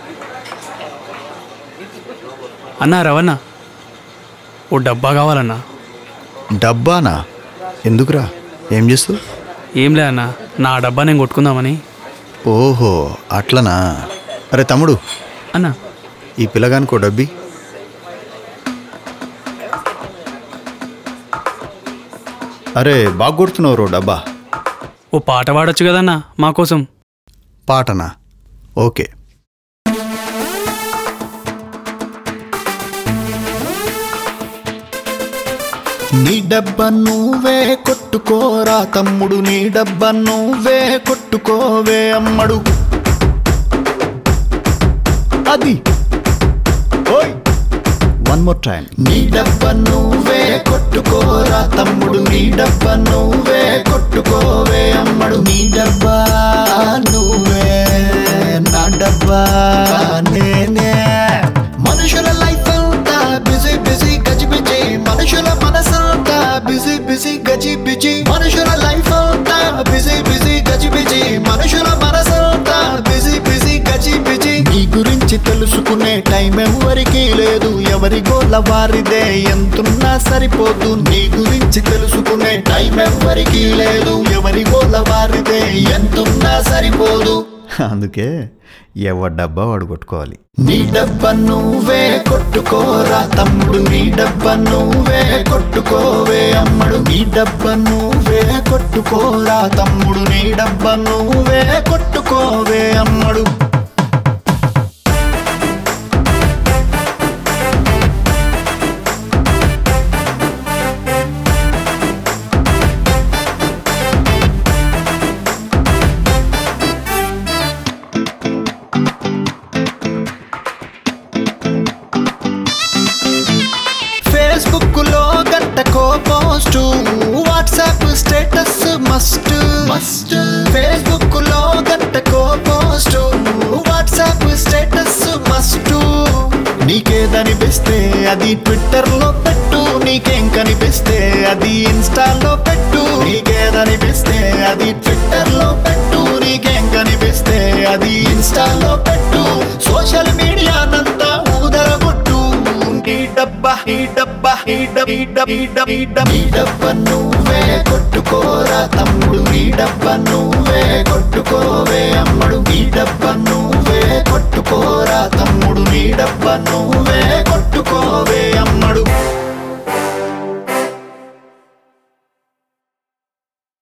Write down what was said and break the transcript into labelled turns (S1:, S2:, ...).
S1: అన్నా రవణ ఓ డబ్బా కావాలన్నా
S2: డబ్బానా ఎందుకురా ఏం చేస్తావు
S1: ఏం లే అన్నా నా డబ్బా నేను కొట్టుకుందామని
S2: ఓహో అట్లనా అరే తమ్ముడు
S1: అన్నా
S2: ఈ పిల్లగానికి ఓ డబ్బి అరే బాగా కొడుతున్నావు రో డబ్బా
S1: ఓ పాట పాడొచ్చు కదన్నా మా కోసం
S2: పాటనా ఓకే నీ డబ్బ నువ్వే కొట్టుకోరా తమ్ముడు నీ డబ్బ నువ్వే కొట్టుకోవే అమ్మడు అది ఓయ్ వన్ మోర్ టైం నీ డబ్బ నువ్వే కొట్టుకోరా తమ్ముడు నీ డబ్బ నువ్వే కొట్టుకోవే అమ్మడు నీ డబ్బా నువ్వే నా డబ్బా నేనే మనుషుల లైఫ్ అంతా బిజీ బిజీ గజి బిజీ మనుషుల మనసంతా బిజీ బిజీ గజి బిజీ మనుషుల లైఫ్ అంతా బిజీ బిజీ గజి బిజీ మనుషుల మనసంతా బిజీ బిజీ గజి బిజీ నీ గురించి తెలుసుకునే టైం ఎవరికి లేదు ఎవరి గోల వారిదే ఎంతున్నా సరిపోదు నీ గురించి తెలుసుకునే టైం ఎవరికి లేదు ఎవరి గోల వారిదే ఎంతున్నా సరిపోదు అందుకే ఎవరి డబ్బా వాడు కొట్టుకోవాలి నీ డబ్బా నువ్వే కొట్టుకోరా తమ్ముడు నీ డబ్బా నువ్వే కొట్టుకోవే అమ్మడు నీ డబ్బా నువ్వే కొట్టుకోరా తమ్ముడు నీ డబ్బా నువ్వే కొట్టుకోవే అమ్మడు ఫేస్బుక్ లో గంటకో post WhatsApp status must must Facebook లో గంటకో పోస్ట్ వాట్సాప్ స్టేటస్ మస్ట్ నీకేదనిపిస్తే అది ట్విట్టర్ లో పెట్టు నీకేం కనిపిస్తే అది ఇన్స్టాలో పెట్టు నీకేదనిపిస్తే అది ట్విట్టర్ లో పెట్టు నీకేం కనిపిస్తే అది ఇన్స్టాలో పెట్టు సోషల్ మీడియానంతా ఊదరగొట్టు నీ డబ్బా నీ డబ్బా నీ డబ్బా నీ డబ్బా నీ డబ్బా నీ డబ్బా నీ డబ్బా నువ్వే కొట్టుకోరా తమ్ముడు నీ డబ్బా నువ్వే కొట్టుకోవే అమ్మడు నీ డబ్బా నువ్వే కొట్టుకోరా తమ్ముడు నీ డబ్బా నువ్వే కొట్టుకోవే అమ్మడు